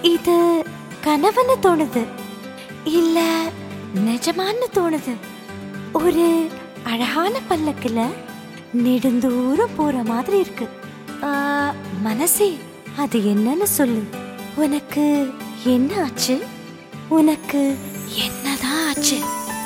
இது கனவுன்னு தோணுது இல்ல நிஜமான்னு தோணுது ஒரு அழகான பல்லக்குல நெடுந்தூரம் போற மாதிரி இருக்கு ஆ, மனசே அது என்னன்னு சொல்லு உனக்கு என்ன ஆச்சு உனக்கு என்னதான் ஆச்சு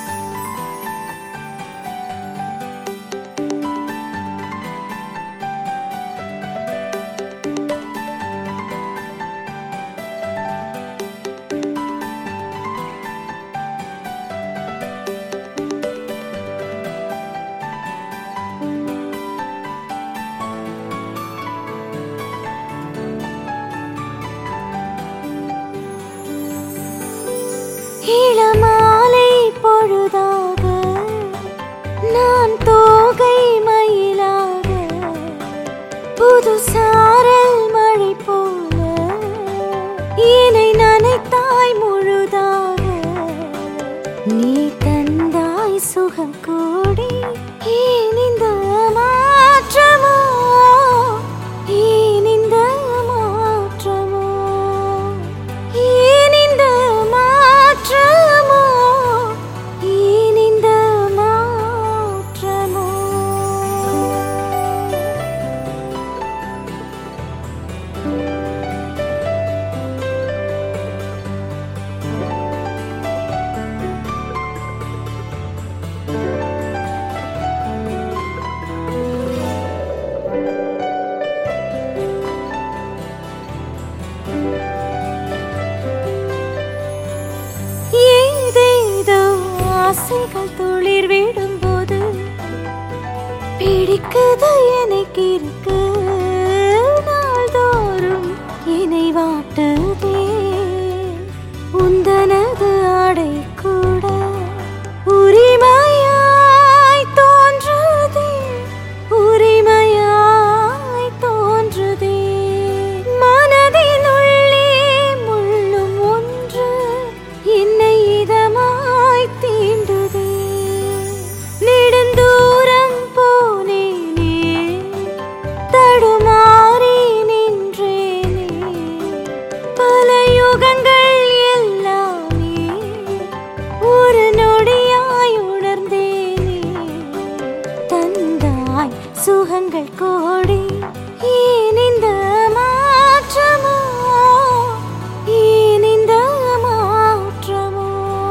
இளமாலை பொழுதாக நான் தோகை மயிலாக புது சாரல் மழை போல என்னை நனைத்தாய் முழுதாக நீ தந்தாய் சுகம் கூடி ஏன் இந்த மாற்றமோ ஏன் இந்த மாற்றமோ ஏன் இந்த மாற்றமோ ஏன் இந்த மாற்றமோ ஏதேதோ ஆசைகள் துளிர் விடும்போது பிடிக்குது எனக்கு இருக்கு நாள்தோறும் என்னை வாட்டுதே உந்தனது ஆடை கூட உரிமையாய் தோன்றுதே உரிமையாய் தோன்றுதே மனதின் உள்ளே முள்ளும் ஒன்று என்னை இதமாய் தீண்டுதே நெடுந்தூரம் போனேனே தடுமாறி நின்றேனே பல யுகங்கள் எல்லாமே ஒரு நொடியாய் உணர்ந்தேனே தந்தாய் சுகங்கள் கோடி ஏன் இந்த மாற்றமோ ஏன் இந்த மாற்றமோ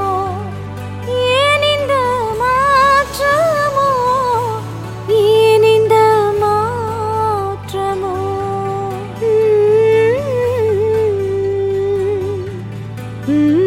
ஏன் இந்த மாற்றமோ ஏன் இந்த மாற்றமோ உம் உம்